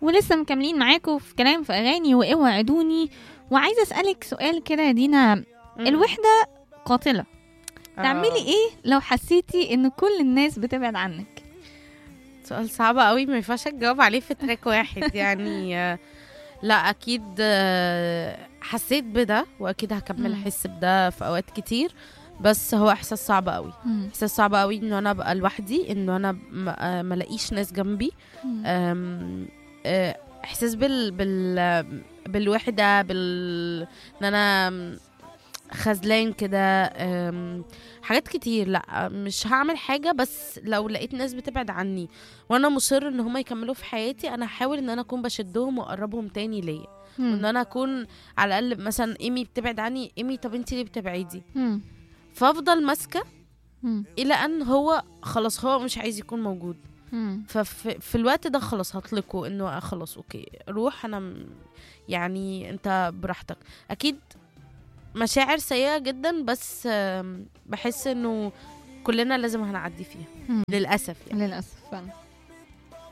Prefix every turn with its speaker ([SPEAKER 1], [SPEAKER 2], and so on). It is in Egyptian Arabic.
[SPEAKER 1] ولسه مكملين معاكم في كلام في اغاني واوعدوني وعايزه اسالك سؤال كده يا دينا
[SPEAKER 2] مم.
[SPEAKER 1] الوحده قاتله
[SPEAKER 2] آه.
[SPEAKER 1] تعملي ايه لو حسيتي ان كل الناس بتبعد عنك
[SPEAKER 2] سؤال صعب قوي ما ينفعش تجاوب عليه في تراك واحد يعني آه، لا اكيد آه، حسيت بده واكيد هكمل
[SPEAKER 1] مم.
[SPEAKER 2] احس بده في اوقات كتير بس هو احساس صعب قوي احساس صعب قوي انه انا ابقى لوحدي انه انا م- آه، ما الاقيش ناس جنبي أم، آه، احساس بال بال بالوحده بال ان انا خذلان كده أم، حاجات كتير لا مش هعمل حاجه بس لو لقيت ناس بتبعد عني وانا مصر ان هم يكملوا في حياتي انا هحاول ان انا اكون بشدهم واقربهم تاني ليا وان انا اكون على الاقل مثلا ايمي بتبعد عني ايمي طب انت ليه بتبعدي فافضل ماسكه الى ان هو خلاص هو مش عايز يكون موجود ففي في الوقت ده خلاص هطلقه انه خلاص اوكي روح انا م- يعني انت براحتك اكيد مشاعر سيئة جدا بس آم، بحس انه كلنا لازم هنعدي فيها
[SPEAKER 1] مم.
[SPEAKER 2] للأسف يعني
[SPEAKER 1] للاسف فعلا